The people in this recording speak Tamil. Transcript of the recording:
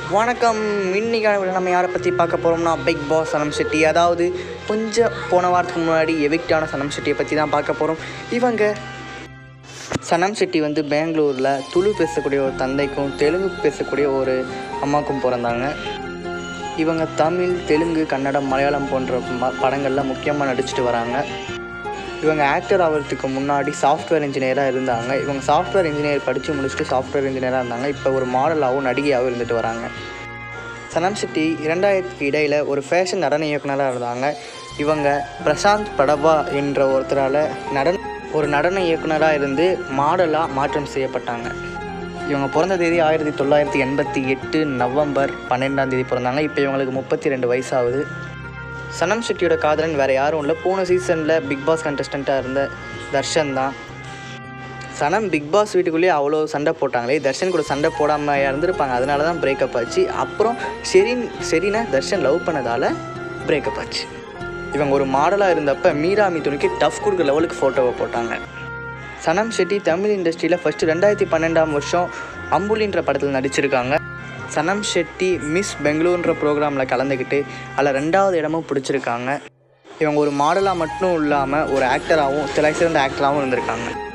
வணக்கம் இன்னைக்கான வீடியோ நம்ம யாரை பற்றி பார்க்க போகிறோம்னா பிக் பாஸ் சனம் ஷெட்டி அதாவது கொஞ்சம் போன வாரத்துக்கு முன்னாடி எவிக்டான சனம் ஷெட்டியை பற்றி தான் பார்க்க போகிறோம் இவங்க சனம் ஷெட்டி வந்து பெங்களூரில் துளு பேசக்கூடிய ஒரு தந்தைக்கும் தெலுங்கு பேசக்கூடிய ஒரு அம்மாவுக்கும் பிறந்தாங்க இவங்க தமிழ் தெலுங்கு கன்னடம் மலையாளம் போன்ற ம படங்களில் முக்கியமாக நடிச்சிட்டு வராங்க இவங்க ஆக்டர் ஆகிறதுக்கு முன்னாடி சாஃப்ட்வேர் இன்ஜினியராக இருந்தாங்க இவங்க சாஃப்ட்வேர் இன்ஜினியர் படித்து முடிச்சுட்டு சாஃப்ட்வேர் இன்ஜினியராக இருந்தாங்க இப்போ ஒரு மாடலாகவும் நடிகையாகவும் இருந்துட்டு வராங்க சனம் ஷெட்டி இரண்டாயிரத்துக்கு இடையில் ஒரு ஃபேஷன் நடன இயக்குனராக இருந்தாங்க இவங்க பிரசாந்த் படபா என்ற ஒருத்தரால் நடன ஒரு நடன இயக்குனராக இருந்து மாடலாக மாற்றம் செய்யப்பட்டாங்க இவங்க பிறந்த தேதி ஆயிரத்தி தொள்ளாயிரத்தி எண்பத்தி எட்டு நவம்பர் பன்னெண்டாம் தேதி பிறந்தாங்க இப்போ இவங்களுக்கு முப்பத்தி ரெண்டு வயசாகுது சனம் ஷெட்டியோட காதலன் வேறு யாரும் இல்லை போன சீசனில் பிக் பாஸ் கண்டஸ்டண்ட்டாக இருந்த தர்ஷன் தான் சனம் பிக் பாஸ் வீட்டுக்குள்ளேயே அவ்வளோ சண்டை போட்டாங்களே தர்ஷன் கூட சண்டை போடாமல் இருந்திருப்பாங்க அதனால தான் பிரேக்கப் ஆச்சு அப்புறம் ஷெரின் ஷெரினை தர்ஷன் லவ் பண்ணதால் பிரேக்கப் ஆச்சு இவங்க ஒரு மாடலாக இருந்தப்ப மீரா மிதுனுக்கு டஃப் கொடுக்குற லெவலுக்கு ஃபோட்டோவை போட்டாங்க சனம் ஷெட்டி தமிழ் இண்டஸ்ட்ரியில் ஃபஸ்ட்டு ரெண்டாயிரத்தி பன்னெண்டாம் வருஷம் அம்புலின்ற படத்தில் நடிச்சிருக்காங்க சனம் ஷெட்டி மிஸ் பெங்களூர்ன்ற ப்ரோக்ராமில் கலந்துக்கிட்டு அதில் ரெண்டாவது இடமும் பிடிச்சிருக்காங்க இவங்க ஒரு மாடலாக மட்டும் இல்லாமல் ஒரு ஆக்டராகவும் சில சிறந்த ஆக்டராகவும் இருந்திருக்காங்க